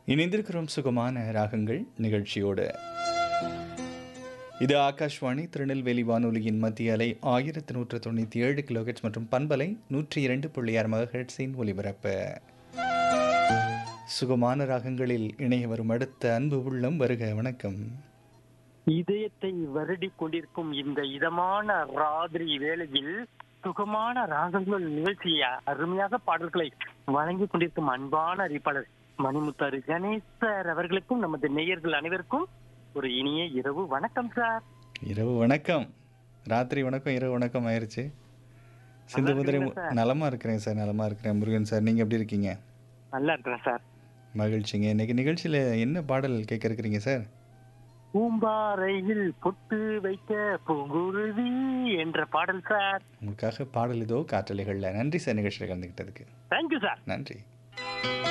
இணைந்திருக்கிறோம் சுகமான ராகங்கள் நிகழ்ச்சியோடு இது ஆகாஷ்வாணி திருநெல்வேலி வானொலியின் மத்திய அலை ஆயிரத்தி நூற்று தொண்ணூற்றி ஏழு கிலோஹெட்ஸ் மற்றும் பண்பலை நூற்றி இரண்டு புள்ளி ஆறு மகஹெட்ஸின் ஒலிபரப்பு சுகமான ராகங்களில் இணைய வரும் அடுத்த அன்பு உள்ளம் வருக வணக்கம் இதயத்தை வருடிக் கொண்டிருக்கும் இந்த இதமான ராத்திரி வேளையில் சுகமான ராகங்கள் நிகழ்ச்சியை அருமையாக பாடல்களை வழங்கிக் கொண்டிருக்கும் அன்பான அறிவிப்பாளர் மணிமுத்தாறு கணேசர் அவர்களுக்கும் நமது நேயர்கள் அனைவருக்கும் ஒரு இனிய இரவு வணக்கம் சார் இரவு வணக்கம் ராத்திரி வணக்கம் இரவு வணக்கம் ஆயிருச்சு சிந்து முதிரை இருக்கீங்களா சார்? நலமா இருக்கிறேன் சார் நலமா இருக்கிறேன் முருகன் சார் நீங்க எப்படி இருக்கீங்க நல்லா இருக்கிறேன் சார் மகிழ்ச்சிங்க இன்னைக்கு நிகழ்ச்சியில என்ன பாடல் கேட்க இருக்கிறீங்க சார் பூம்பாறையில் பொட்டு வைக்க பூங்குருவி என்ற பாடல் சார் உங்களுக்காக பாடல் இதோ காற்றலைகளில் நன்றி சார் நிகழ்ச்சியில் கலந்துக்கிட்டதுக்கு தேங்க்யூ சார் நன்றி